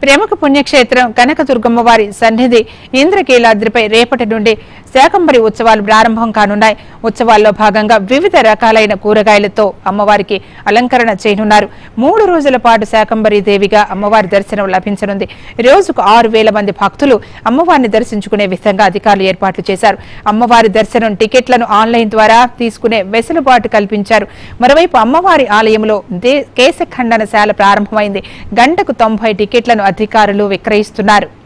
ప్రముఖ పుణ్యక్షేత్రం కనకదుర్గమ్మ వారి సన్నిధి ఇంద్రకీలాద్రిపై రేపటి నుండి శాకంబరి ఉత్సవాలు ప్రారంభం కానున్నాయి ఉత్సవాల్లో భాగంగా వివిధ రకాలైన కూరగాయలతో అమ్మవారికి అలంకరణ చేయనున్నారు మూడు రోజుల పాటు శాకంబరి దేవిగా అమ్మవారి దర్శనం లభించనుంది రోజుకు ఆరు వేల మంది భక్తులు అమ్మవారిని దర్శించుకునే విధంగా అధికారులు ఏర్పాట్లు చేశారు అమ్మవారి దర్శనం టికెట్లను ఆన్లైన్ ద్వారా తీసుకునే వెసులుబాటు కల్పించారు మరోవైపు అమ్మవారి ఆలయంలో దే కేశఖండనశాల ప్రారంభమైంది గంటకు తొంభై టికెట్లను అధికారులు విక్రయిస్తున్నారు